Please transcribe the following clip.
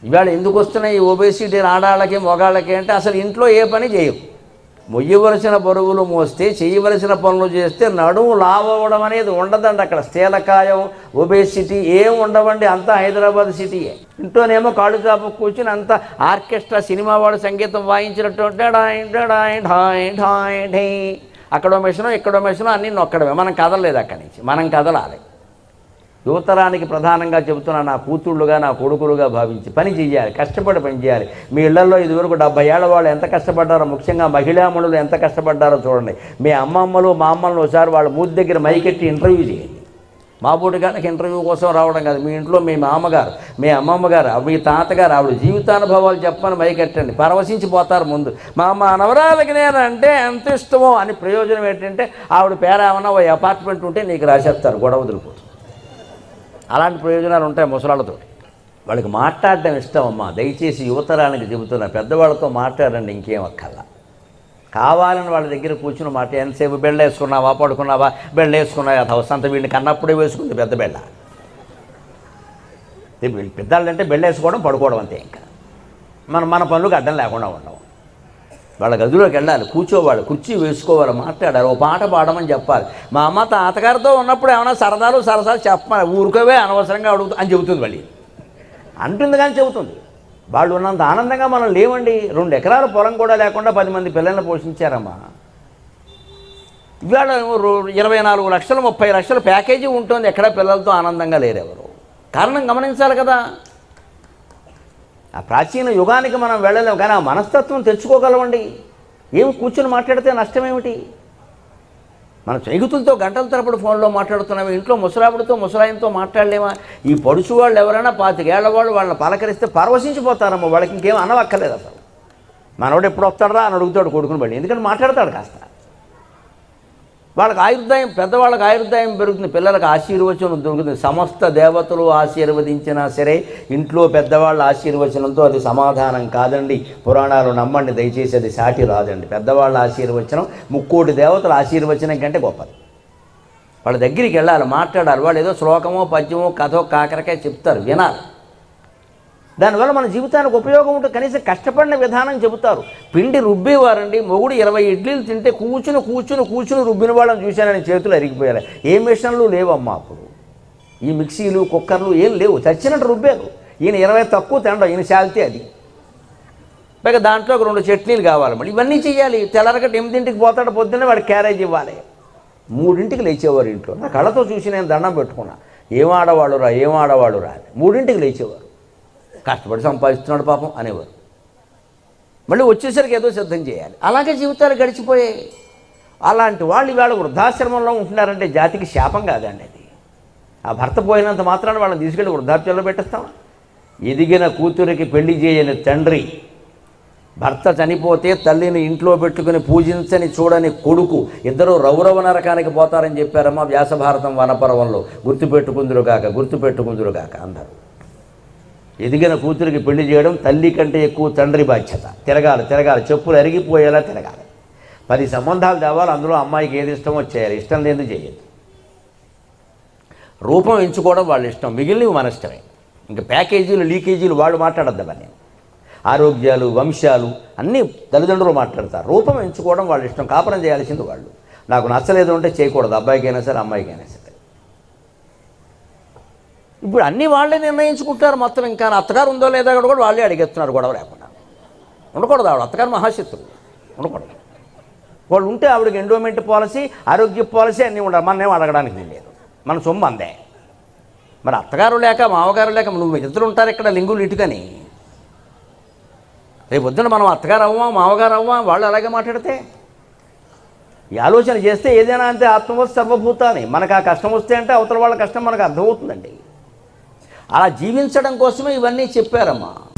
ఇవాళ ఎందుకు వస్తున్నాయి ఈ ఒబేసిటీ ఆడాళ్ళకి మగాళ్ళకి అంటే అసలు ఇంట్లో ఏ పని చేయవు మొయ్యవలసిన బరువులు మోస్తే చేయవలసిన పనులు చేస్తే నడుము లావడం అనేది ఉండదండి అక్కడ స్థేలకాయం ఒబేసిటీ ఏం ఉండవండి అంతా హైదరాబాద్ సిటీయే ఇంట్లోనేమో కాళ్ళు చాపు కూర్చుని అంత ఆర్కెస్ట్రా సినిమా వాడు సంగీతం వాయించినట్టు డడాయ్ డడాయ్ ఢాయ్ ఢాయ్ ఢై అక్కడో మిషను ఇక్కడో మిషను అన్నీ నొక్కడమే మనం కదలలేదు అక్కడి నుంచి మనం కదలాలి యువతరానికి ప్రధానంగా చెబుతున్నా నా కూతుళ్ళుగా నా కొడుకులుగా భావించి పని చేయాలి కష్టపడి పని చేయాలి మీ ఇళ్లలో ఇదివరకు డెబ్బై ఏళ్ళ వాళ్ళు ఎంత కష్టపడ్డారో ముఖ్యంగా మహిళామణులు ఎంత కష్టపడ్డారో చూడండి మీ అమ్మమ్మలు మా అమ్మలను ఒకసారి వాళ్ళ మూతి దగ్గర మైకెట్టి ఇంటర్వ్యూ చేయండి మా బోటి గారికి ఇంటర్వ్యూ కోసం రావడం కాదు మీ ఇంట్లో మీ మామగారు మీ అమ్మమ్మ గారు మీ తాతగారు ఆవిడ జీవితానుభవాలు చెప్పని మైకెట్టండి పరవశించిపోతారు ముందు మా మా నవరాలకి నేనంటే ఎంత ఇష్టమో అని ప్రయోజనం ఏంటంటే ఆవిడ పేరేమన్నా ఓ అపార్ట్మెంట్ ఉంటే నీకు రాసేస్తారు గొడవ వదిలిపోతుంది అలాంటి ప్రయోజనాలు ఉంటాయి ముసలాళ్ళతో వాళ్ళకి మాట్లాడడం ఇష్టం అమ్మా దయచేసి యువతరానికి చెబుతున్నా పెద్దవాళ్ళతో మాట్లాడండి ఇంకేం అక్కర్లా కావాలని వాళ్ళ దగ్గర కూర్చుని మాట ఎంతసేపు బెళ్ళ వేసుకున్నావా పడుకున్నావా బెళ్ళ వేసుకున్నావా అది అవసరంత వీడిని కన్నప్పుడే వేసుకుంది పెద్ద బెళ్ళ పెద్దాళ్ళు అంటే బెళ్ళ వేసుకోవడం పడుకోవడం అంతే ఇంకా మన మన పనులకు అడ్డం లేకుండా ఉండవు వాళ్ళ గదిలోకి వెళ్ళాలి కూర్చోవాలి కుర్చీ వేసుకోవాలి మాట్లాడాలి ఓ పాట పాడమని చెప్పాలి మా అమ్మ తాతగారితో ఉన్నప్పుడు ఏమైనా సరదాలు సరసాలు చెప్పాలి ఊరుకోవే అనవసరంగా అడుగుతూ అని చెబుతుంది మళ్ళీ అంటుంది కానీ చెబుతుంది వాళ్ళు ఉన్నంత ఆనందంగా మనం లేవండి రెండు ఎకరాల పొలం కూడా లేకుండా పది మంది పిల్లల్ని పోషించారమ్మా ఇవాళ రో- ఇరవై నాలుగు లక్షలు ముప్పై లక్షల ప్యాకేజీ ఉంటుంది ఎక్కడ పిల్లలతో ఆనందంగా లేరు ఎవరు కారణం గమనించాలి కదా ఆ ప్రాచీన యుగానికి మనం వెళ్ళలేము కానీ ఆ మనస్తత్వం తెచ్చుకోగలమండి ఏమి కూర్చొని మాట్లాడితే నష్టమేమిటి మన స్నేహితులతో గంటల తరపుడు ఫోన్లో మాట్లాడుతున్నాము ఇంట్లో ముసలావిడితో ముసలాయంతో మాట్లాడలేమా ఈ పడుచు వాళ్ళు ఎవరైనా పాతికేళ్ల వాళ్ళు వాళ్ళని పలకరిస్తే పరవశించిపోతారమ్మా వాళ్ళకి ఇంకేం అనవక్కర్లేదు అసలు మనోడు ఎప్పుడు వస్తాడరా అని అడుగుతాడు కొడుకుని బట్టి ఎందుకంటే మాట్లాడతాడు కాస్త వాళ్ళకి ఆయుర్దాయం పెద్దవాళ్ళకి ఆయుర్దాయం పెరుగుతుంది పిల్లలకు ఆశీర్వచనం దొరుకుతుంది సమస్త దేవతలు ఆశీర్వదించినా సరే ఇంట్లో పెద్దవాళ్ళ ఆశీర్వచనంతో అది సమాధానం కాదండి పురాణాలు నమ్మండి దయచేసి అది సాటి రాదండి పెద్దవాళ్ళ ఆశీర్వచనం ముక్కోటి దేవతల ఆశీర్వచనం కంటే గొప్పది వాళ్ళ దగ్గరికి వెళ్ళాలి మాట్లాడాలి వాళ్ళు ఏదో శ్లోకమో పద్యమో కథో కాకరకాయ చెప్తారు వినాలి దానివల్ల మన జీవితానికి ఉపయోగం ఉంటుంది కనీసం కష్టపడిన విధానం చెబుతారు పిండి రుబ్బేవారండి మొగుడు ఇరవై ఇడ్లీలు తింటే కూర్చుని కూర్చుని కూర్చుని రుబ్బిన వాళ్ళని చూశానని చేతులు అరిగిపోయారు ఏ మిషన్లు లేవమ్మా అప్పుడు ఈ మిక్సీలు కుక్కర్లు ఏం లేవు చచ్చినట్టు రుబ్బారు ఈయన ఇరవై తక్కువ తినడం ఈయన శాలితే అది పైగా దాంట్లో ఒక రెండు చట్నీలు కావాలి మళ్ళీ ఇవన్నీ చేయాలి తెల్లరగట్టు ఎనిమిదింటికి పోతాడు పొద్దున్నే వాడికి క్యారేజ్ ఇవ్వాలి మూడింటికి లేచేవారు ఇంట్లో నా కళ్ళతో చూసి నేను దండం పెట్టుకున్నా ఏం ఆడవాళ్ళు రా ఏం ఆడవాళ్ళు రా అని మూడింటికి లేచేవారు కష్టపడి సంపాదిస్తున్నాడు పాపం అనేవారు మళ్ళీ వచ్చేసరికి ఏదో సిద్ధం చేయాలి అలాగే జీవితాలు గడిచిపోయాయి అలాంటి వాళ్ళు ఇవాళ వృద్ధాశ్రమంలో ఉంటున్నారంటే జాతికి శాపం కాదండి అది ఆ భర్త పోయినంత మాత్రాన వాళ్ళని తీసుకెళ్ళి వృద్ధాప్యంలో పెట్టేస్తామా ఎదిగిన కూతురికి పెళ్లి చేయని తండ్రి భర్త చనిపోతే తల్లిని ఇంట్లో పెట్టుకుని పూజించని చూడని కొడుకు ఇద్దరు రౌరవ నరకానికి పోతారని చెప్పారమ్మా వ్యాసభారతం వనపర్వంలో గుర్తుపెట్టుకుందురుగాక గుర్తుపెట్టుకుందురుగాక అందరూ ఎదిగిన కూతురికి పెళ్లి చేయడం తల్లి కంటే ఎక్కువ తండ్రి బాధ్యత తిరగాలి తిరగాలి చెప్పులు అరిగిపోయేలా తిరగాలి పది సంబంధాలు తేవాలి అందులో అమ్మాయికి ఏది ఇష్టమో చేయాలి ఇష్టం లేదు చేయదు రూపం ఎంచుకోవడం వాళ్ళ ఇష్టం మిగిలినవి మన ఇష్టమే ఇంకా ప్యాకేజీలు లీకేజీలు వాళ్ళు మాట్లాడద్దామని ఆరోగ్యాలు వంశాలు అన్నీ తల్లిదండ్రులు మాట్లాడతారు రూపం ఎంచుకోవడం వాళ్ళ ఇష్టం కాపురం చేయాల్సింది వాళ్ళు నాకు నచ్చలేదు అంటే చేయకూడదు అబ్బాయికైనా సరే అమ్మాయికైనా సరే ఇప్పుడు అన్నీ వాళ్ళే నిర్ణయించుకుంటారు మొత్తం ఇంకా అత్తగారు ఉందో లేదా కూడా వాళ్ళే అడిగేస్తున్నారు గొడవ లేకుండా ఉండకూడదు ఆవిడ అత్తగారు మహాశత్రువు ఉండకూడదు వాళ్ళు ఉంటే ఆవిడకి ఎండోమెంట్ పాలసీ ఆరోగ్య పాలసీ అన్నీ ఉండాలి మనం ఏం అడగడానికి లేదు మన సొమ్ము అందే మరి అత్తగారు లేక మామగారు లేక నువ్వు ఇద్దరు ఉంటారు ఇక్కడ లింగులు ఇటుకని రేపు పొద్దున మనం అత్తగారు అవ్వమా మామగారు అవ్వమా వాళ్ళు అలాగే మాట్లాడితే ఈ ఆలోచన చేస్తే ఏదైనా అంతే ఆత్మవత్ సర్వభూతాన్ని మనకు ఆ కష్టం వస్తే అంటే అవతల వాళ్ళ కష్టం మనకు అర్థమవుతుందండి అలా జీవించడం కోసమే ఇవన్నీ చెప్పారమ్మా